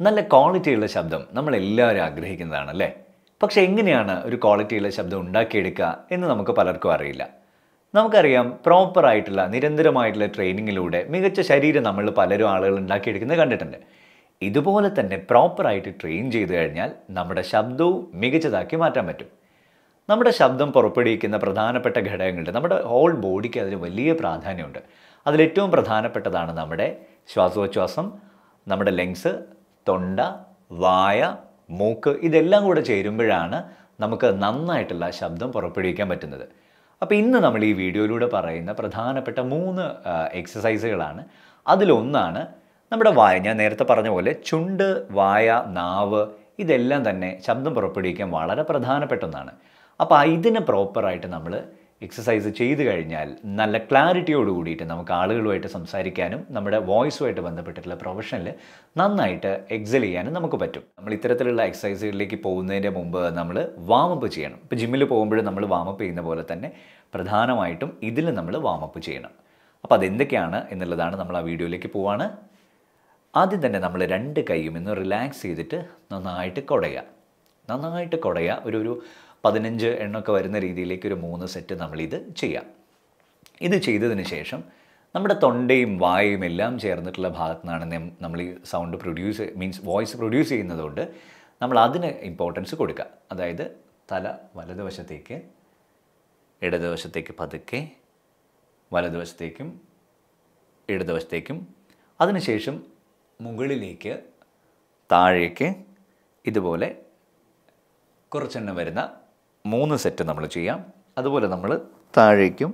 നല്ല ക്വാളിറ്റിയുള്ള ശബ്ദം നമ്മൾ എല്ലാവരും ആഗ്രഹിക്കുന്നതാണല്ലേ പക്ഷേ എങ്ങനെയാണ് ഒരു ക്വാളിറ്റിയുള്ള ശബ്ദം ഉണ്ടാക്കിയെടുക്കുക എന്ന് നമുക്ക് പലർക്കും അറിയില്ല നമുക്കറിയാം പ്രോപ്പറായിട്ടുള്ള നിരന്തരമായിട്ടുള്ള ട്രെയിനിങ്ങിലൂടെ മികച്ച ശരീരം നമ്മൾ പലരും ആളുകൾ ഉണ്ടാക്കിയെടുക്കുന്നത് കണ്ടിട്ടുണ്ട് ഇതുപോലെ തന്നെ പ്രോപ്പറായിട്ട് ട്രെയിൻ ചെയ്തു കഴിഞ്ഞാൽ നമ്മുടെ ശബ്ദവും മികച്ചതാക്കി മാറ്റാൻ പറ്റും നമ്മുടെ ശബ്ദം പുറപ്പെടുവിക്കുന്ന പ്രധാനപ്പെട്ട ഘടകങ്ങളുണ്ട് നമ്മുടെ ഹോൾ ബോഡിക്ക് അതിന് വലിയ പ്രാധാന്യമുണ്ട് അതിലേറ്റവും പ്രധാനപ്പെട്ടതാണ് നമ്മുടെ ശ്വാസോച്ഛ്വാസം നമ്മുടെ ലെങ്സ് തൊണ്ട വായ മൂക്ക് ഇതെല്ലാം കൂടെ ചേരുമ്പോഴാണ് നമുക്ക് നന്നായിട്ടുള്ള ശബ്ദം പുറപ്പെടുവിക്കാൻ പറ്റുന്നത് അപ്പോൾ ഇന്ന് നമ്മൾ ഈ വീഡിയോയിലൂടെ പറയുന്ന പ്രധാനപ്പെട്ട മൂന്ന് എക്സസൈസുകളാണ് അതിലൊന്നാണ് നമ്മുടെ വായ ഞാൻ നേരത്തെ പറഞ്ഞ പോലെ ചുണ്ട് വായ നാവ് ഇതെല്ലാം തന്നെ ശബ്ദം പുറപ്പെടുവിക്കാൻ വളരെ പ്രധാനപ്പെട്ട ഒന്നാണ് അപ്പോൾ ഇതിനെ പ്രോപ്പറായിട്ട് നമ്മൾ എക്സസൈസ് ചെയ്ത് കഴിഞ്ഞാൽ നല്ല ക്ലാരിറ്റിയോട് കൂടിയിട്ട് നമുക്ക് ആളുകളുമായിട്ട് സംസാരിക്കാനും നമ്മുടെ വോയിസുമായിട്ട് ബന്ധപ്പെട്ടിട്ടുള്ള പ്രൊഫഷനിൽ നന്നായിട്ട് എക്സൽ ചെയ്യാനും നമുക്ക് പറ്റും നമ്മൾ ഇത്തരത്തിലുള്ള എക്സസൈസുകളിലേക്ക് പോകുന്നതിൻ്റെ മുമ്പ് നമ്മൾ വാമപ്പ് ചെയ്യണം ഇപ്പോൾ ജിമ്മിൽ പോകുമ്പോഴും നമ്മൾ വാമപ്പ് ചെയ്യുന്ന പോലെ തന്നെ പ്രധാനമായിട്ടും ഇതിൽ നമ്മൾ വാമപ്പ് ചെയ്യണം അപ്പോൾ അതെന്തൊക്കെയാണ് എന്നുള്ളതാണ് നമ്മൾ ആ വീഡിയോയിലേക്ക് പോവാണ് ആദ്യം തന്നെ നമ്മൾ രണ്ട് കൈയും ഇന്ന് റിലാക്സ് ചെയ്തിട്ട് നന്നായിട്ട് കുടയുക നന്നായിട്ട് കുടയുക ഒരു ഒരു പതിനഞ്ച് എണ്ണമൊക്കെ വരുന്ന രീതിയിലേക്ക് ഒരു മൂന്ന് സെറ്റ് നമ്മളിത് ചെയ്യാം ഇത് ചെയ്തതിന് ശേഷം നമ്മുടെ തൊണ്ടയും വായയും എല്ലാം ചേർന്നിട്ടുള്ള ഭാഗത്തു നിന്നാണ് നമ്മൾ ഈ sound produce means voice produce ചെയ്യുന്നതുകൊണ്ട് നമ്മൾ അതിന് ഇമ്പോർട്ടൻസ് കൊടുക്കുക അതായത് തല വലതുവശത്തേക്ക് ഇടതുവശത്തേക്ക് പതുക്കെ വലതുവശത്തേക്കും ഇടതുവശത്തേക്കും അതിനുശേഷം മുകളിലേക്ക് താഴേക്ക് ഇതുപോലെ കുറച്ചെണ്ണം വരുന്ന മൂന്ന് സെറ്റ് നമ്മൾ ചെയ്യാം അതുപോലെ നമ്മൾ താഴേക്കും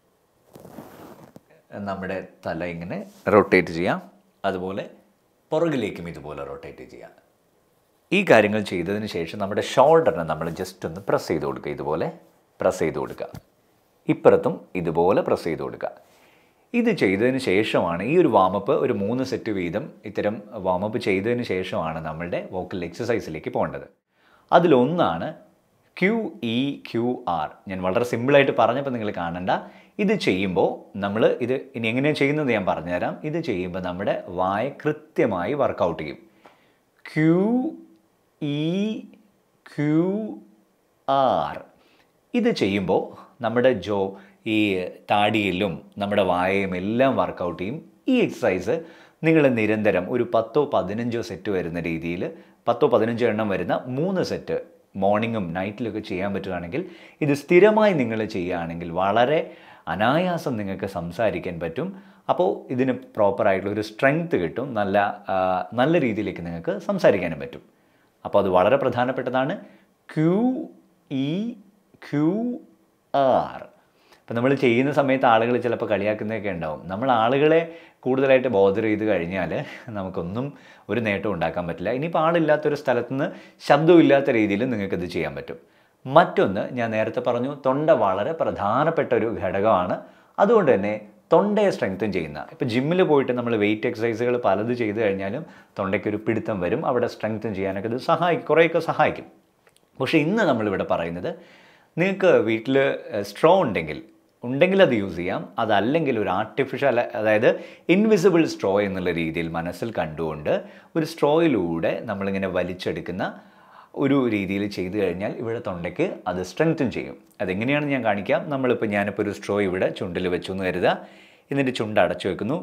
നമ്മുടെ തല ഇങ്ങനെ റൊട്ടേറ്റ് ചെയ്യാം അതുപോലെ പുറകിലേക്കും ഇതുപോലെ റൊട്ടേറ്റ് ചെയ്യാം ഈ കാര്യങ്ങൾ ചെയ്തതിന് ശേഷം നമ്മുടെ ഷോൾഡറിനെ നമ്മൾ ജസ്റ്റ് ഒന്ന് പ്രസ് ചെയ്ത് കൊടുക്കുക ഇതുപോലെ പ്രസ് ചെയ്ത് കൊടുക്കുക ഇപ്പുറത്തും ഇതുപോലെ പ്രസ് ചെയ്ത് കൊടുക്കുക ഇത് ചെയ്തതിന് ശേഷമാണ് ഈ ഒരു വാമപ്പ് ഒരു മൂന്ന് സെറ്റ് വീതം ഇത്തരം വാമപ്പ് ചെയ്തതിന് ശേഷമാണ് നമ്മളുടെ വോക്കൽ എക്സസൈസിലേക്ക് പോകേണ്ടത് അതിലൊന്നാണ് ക്യു ഇ ക്യു ആർ ഞാൻ വളരെ സിമ്പിളായിട്ട് പറഞ്ഞപ്പോൾ നിങ്ങൾ കാണണ്ട ഇത് ചെയ്യുമ്പോൾ നമ്മൾ ഇത് ഇനി എങ്ങനെയാണ് ചെയ്യുന്നത് ഞാൻ പറഞ്ഞുതരാം ഇത് ചെയ്യുമ്പോൾ നമ്മുടെ വായ കൃത്യമായി വർക്കൗട്ട് ചെയ്യും ക്യു ഇ ക്യു ആർ ഇത് ചെയ്യുമ്പോൾ നമ്മുടെ ജോ ഈ താടിയിലും നമ്മുടെ വായയും എല്ലാം വർക്കൗട്ട് ചെയ്യും ഈ എക്സസൈസ് നിങ്ങൾ നിരന്തരം ഒരു പത്തോ പതിനഞ്ചോ സെറ്റ് വരുന്ന രീതിയിൽ പത്തോ പതിനഞ്ചോ എണ്ണം വരുന്ന മൂന്ന് സെറ്റ് മോർണിംഗും നൈറ്റിലൊക്കെ ചെയ്യാൻ പറ്റുകയാണെങ്കിൽ ഇത് സ്ഥിരമായി നിങ്ങൾ ചെയ്യുകയാണെങ്കിൽ വളരെ അനായാസം നിങ്ങൾക്ക് സംസാരിക്കാൻ പറ്റും അപ്പോൾ ഇതിന് പ്രോപ്പറായിട്ടുള്ള ഒരു സ്ട്രെങ്ത് കിട്ടും നല്ല ആ, നല്ല രീതിയിലേക്ക് നിങ്ങൾക്ക് സംസാരിക്കാനും പറ്റും അപ്പോൾ അത് വളരെ പ്രധാനപ്പെട്ടതാണ് ക്യു ഇ ക്യു ആർ അപ്പം നമ്മൾ ചെയ്യുന്ന സമയത്ത് ആളുകൾ ചിലപ്പോൾ കളിയാക്കുന്നതൊക്കെ ഉണ്ടാവും നമ്മൾ ആളുകളെ കൂടുതലായിട്ട് ബോധർ ചെയ്ത് കഴിഞ്ഞാൽ നമുക്കൊന്നും ഒരു നേട്ടം ഉണ്ടാക്കാൻ പറ്റില്ല ഇനിയിപ്പോൾ ആളില്ലാത്തൊരു സ്ഥലത്ത് നിന്ന് ശബ്ദമില്ലാത്ത രീതിയിൽ നിങ്ങൾക്കിത് ചെയ്യാൻ പറ്റും മറ്റൊന്ന് ഞാൻ നേരത്തെ പറഞ്ഞു തൊണ്ട വളരെ പ്രധാനപ്പെട്ട ഒരു ഘടകമാണ് അതുകൊണ്ട് തന്നെ തൊണ്ടയെ സ്ട്രെങ്തൻ ചെയ്യുന്ന ഇപ്പോൾ ജിമ്മിൽ പോയിട്ട് നമ്മൾ വെയിറ്റ് എക്സസൈസുകൾ പലത് ചെയ്ത് കഴിഞ്ഞാലും തൊണ്ടയ്ക്കൊരു പിടുത്തം വരും അവിടെ സ്ട്രെങ്തൻ ചെയ്യാനൊക്കെ ഇത് സഹായിക്കും കുറേയൊക്കെ സഹായിക്കും പക്ഷേ ഇന്ന് നമ്മളിവിടെ പറയുന്നത് നിങ്ങൾക്ക് വീട്ടിൽ സ്ട്രോ ഉണ്ടെങ്കിൽ ഉണ്ടെങ്കിൽ അത് യൂസ് ചെയ്യാം അതല്ലെങ്കിൽ ഒരു ആർട്ടിഫിഷ്യൽ അതായത് ഇൻവിസിബിൾ സ്ട്രോ എന്നുള്ള രീതിയിൽ മനസ്സിൽ കണ്ടുകൊണ്ട് ഒരു സ്ട്രോയിലൂടെ നമ്മളിങ്ങനെ വലിച്ചെടുക്കുന്ന ഒരു രീതിയിൽ ചെയ്തു കഴിഞ്ഞാൽ ഇവിടെ തൊണ്ടയ്ക്ക് അത് സ്ട്രെങ്തൻ ചെയ്യും അതെങ്ങനെയാണെന്ന് ഞാൻ കാണിക്കാം നമ്മളിപ്പോൾ ഞാനിപ്പോൾ ഒരു സ്ട്രോ ഇവിടെ ചുണ്ടിൽ വെച്ചു എന്ന് കരുതുക എന്നിട്ട് ചുണ്ട് അടച്ചു വെക്കുന്നു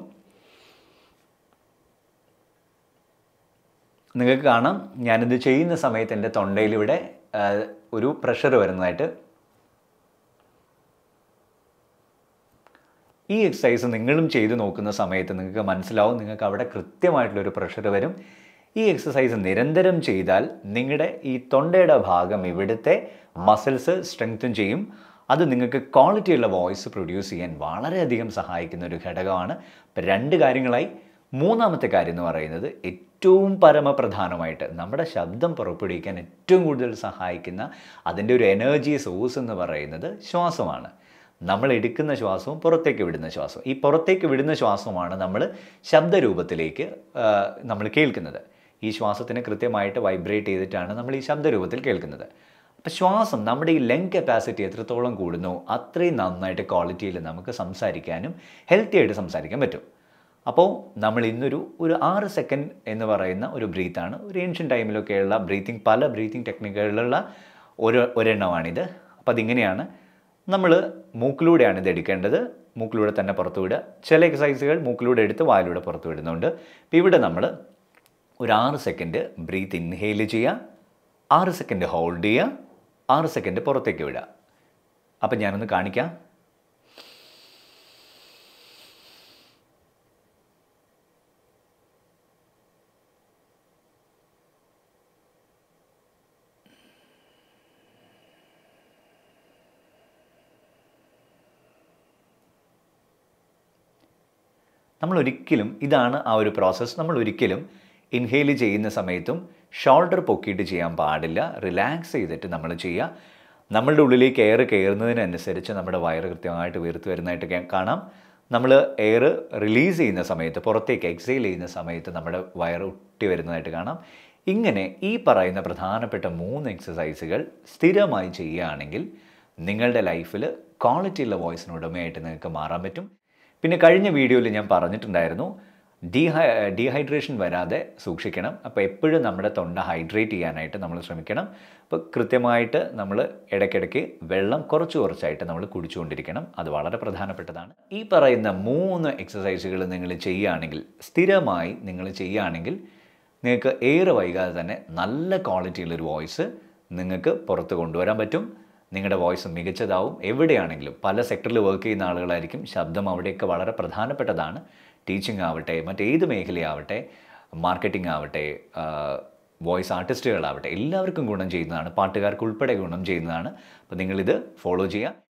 നിങ്ങൾക്ക് കാണാം ഞാനിത് ചെയ്യുന്ന സമയത്ത് എൻ്റെ തൊണ്ടയിലിവിടെ ആ, ഒരു പ്രഷർ വരുന്നതായിട്ട് ഈ എക്സസൈസ് നിങ്ങളും ചെയ്തു നോക്കുന്ന സമയത്ത് നിങ്ങൾക്ക് മനസ്സിലാവും നിങ്ങൾക്ക് അവിടെ കൃത്യമായിട്ടുള്ളൊരു പ്രഷർ വരും ഈ എക്സസൈസ് നിരന്തരം ചെയ്താൽ നിങ്ങളുടെ ഈ തൊണ്ടയുടെ ഭാഗം ഇവിടുത്തെ മസിൽസ് സ്ട്രെങ്തൻ ചെയ്യും അത് നിങ്ങൾക്ക് ക്വാളിറ്റിയുള്ള വോയിസ് പ്രൊഡ്യൂസ് ചെയ്യാൻ വളരെയധികം സഹായിക്കുന്ന ഒരു ഘടകമാണ് ഇപ്പം രണ്ട് കാര്യങ്ങളായി മൂന്നാമത്തെ കാര്യം എന്ന് പറയുന്നത് ഏറ്റവും പരമപ്രധാനമായിട്ട് നമ്മുടെ ശബ്ദം പുറപ്പെടുവിക്കാൻ ഏറ്റവും കൂടുതൽ സഹായിക്കുന്ന അതിൻ്റെ ഒരു എനർജി സോഴ്സ് എന്ന് പറയുന്നത് ശ്വാസമാണ് നമ്മൾ എടുക്കുന്ന ശ്വാസവും പുറത്തേക്ക് വിടുന്ന ശ്വാസവും ഈ പുറത്തേക്ക് വിടുന്ന ശ്വാസമാണ് നമ്മൾ ശബ്ദരൂപത്തിലേക്ക് ആ, നമ്മൾ കേൾക്കുന്നത് ഈ ശ്വാസത്തിന് കൃത്യമായിട്ട് വൈബ്രേറ്റ് ചെയ്തിട്ടാണ് നമ്മൾ ഈ ശബ്ദരൂപത്തിൽ കേൾക്കുന്നത് അപ്പോൾ ശ്വാസം നമ്മുടെ ഈ ലങ് കപ്പാസിറ്റി എത്രത്തോളം കൂടുന്നു അത്രയും നന്നായിട്ട് ക്വാളിറ്റിയിൽ നമുക്ക് സംസാരിക്കാനും ഹെൽത്തി ആയിട്ട് സംസാരിക്കാൻ പറ്റും അപ്പോൾ നമ്മൾ ഇന്നൊരു ഒരു ആറ് സെക്കൻഡ് എന്ന് പറയുന്ന ഒരു ബ്രീത്താണ് ഒരു ഏൻഷ്യൻ ടൈമിലൊക്കെയുള്ള ബ്രീത്തിങ് പല ബ്രീത്തിങ് ടെക്നിക്കുകളിലുള്ള ഒരു ഒരെണ്ണമാണിത് അപ്പോൾ അതിങ്ങനെയാണ് നമ്മൾ മൂക്കിലൂടെയാണ് ഇത് എടുക്കേണ്ടത് മൂക്കിലൂടെ തന്നെ പുറത്തു വിടുക ചില എക്സസൈസുകൾ മൂക്കിലൂടെ എടുത്ത് വായിലൂടെ പുറത്തു വിടുന്നുണ്ട് അപ്പോൾ ഇവിടെ നമ്മൾ ഒരു ആറ് സെക്കൻഡ് ബ്രീത്ത് ഇൻഹെയിൽ ചെയ്യുക ആറ് സെക്കൻഡ് ഹോൾഡ് ചെയ്യുക ആറ് സെക്കൻഡ് പുറത്തേക്ക് വിടുക അപ്പം ഞാനൊന്ന് കാണിക്കാം നമ്മൾ ഒരിക്കലും ഇതാണ് ആ ഒരു പ്രോസസ്സ് നമ്മൾ ഒരിക്കലും ഇൻഹെയിൽ ചെയ്യുന്ന സമയത്തും ഷോൾഡർ പൊക്കിയിട്ട് ചെയ്യാൻ പാടില്ല റിലാക്സ് ചെയ്തിട്ട് നമ്മൾ ചെയ്യുക നമ്മളുടെ ഉള്ളിലേക്ക് എയർ കയറുന്നതിനനുസരിച്ച് നമ്മുടെ വയറ് കൃത്യമായിട്ട് വീർത്ത് വരുന്നതായിട്ട് കാ- കാണാം നമ്മൾ എയർ റിലീസ് ചെയ്യുന്ന സമയത്ത് പുറത്തേക്ക് എക്സൈൽ ചെയ്യുന്ന സമയത്ത് നമ്മുടെ വയറ് ഒട്ടി വരുന്നതായിട്ട് കാണാം ഇങ്ങനെ ഈ പറയുന്ന പ്രധാനപ്പെട്ട മൂന്ന് എക്സസൈസുകൾ സ്ഥിരമായി ചെയ്യുകയാണെങ്കിൽ നിങ്ങളുടെ ലൈഫിൽ ക്വാളിറ്റിയുള്ള വോയിസിന് ഉടമയായിട്ട് നിങ്ങൾക്ക് മാറാൻ പറ്റും പിന്നെ കഴിഞ്ഞ വീഡിയോയിൽ ഞാൻ പറഞ്ഞിട്ടുണ്ടായിരുന്നു ഡീഹൈ ഡീഹൈഡ്രേഷൻ വരാതെ സൂക്ഷിക്കണം അപ്പോൾ എപ്പോഴും നമ്മുടെ തൊണ്ട ഹൈഡ്രേറ്റ് ചെയ്യാനായിട്ട് നമ്മൾ ശ്രമിക്കണം അപ്പോൾ കൃത്യമായിട്ട് നമ്മൾ ഇടയ്ക്കിടയ്ക്ക് വെള്ളം കുറച്ച് കുറച്ചായിട്ട് നമ്മൾ കുടിച്ചുകൊണ്ടിരിക്കണം അത് വളരെ പ്രധാനപ്പെട്ടതാണ് ഈ പറയുന്ന മൂന്ന് എക്സസൈസുകൾ നിങ്ങൾ ചെയ്യുകയാണെങ്കിൽ സ്ഥിരമായി നിങ്ങൾ ചെയ്യുകയാണെങ്കിൽ നിങ്ങൾക്ക് ഏറെ വൈകാതെ തന്നെ നല്ല ക്വാളിറ്റിയുള്ളൊരു വോയിസ് നിങ്ങൾക്ക് പുറത്ത് കൊണ്ടുവരാൻ പറ്റും നിങ്ങളുടെ വോയിസ് മികച്ചതാവും എവിടെയാണെങ്കിലും പല സെക്ടറിൽ വർക്ക് ചെയ്യുന്ന ആളുകളായിരിക്കും ശബ്ദം അവിടെയൊക്കെ വളരെ പ്രധാനപ്പെട്ടതാണ് ടീച്ചിങ് ആവട്ടെ മറ്റേത് മേഖലയാവട്ടെ മാർക്കറ്റിംഗ് ആവട്ടെ വോയിസ് ആർട്ടിസ്റ്റുകളാവട്ടെ എല്ലാവർക്കും ഗുണം ചെയ്യുന്നതാണ് പാട്ടുകാർക്ക് ഉൾപ്പെടെ ഗുണം ചെയ്യുന്നതാണ് അപ്പോൾ നിങ്ങളിത് ഫോളോ ചെയ്യുക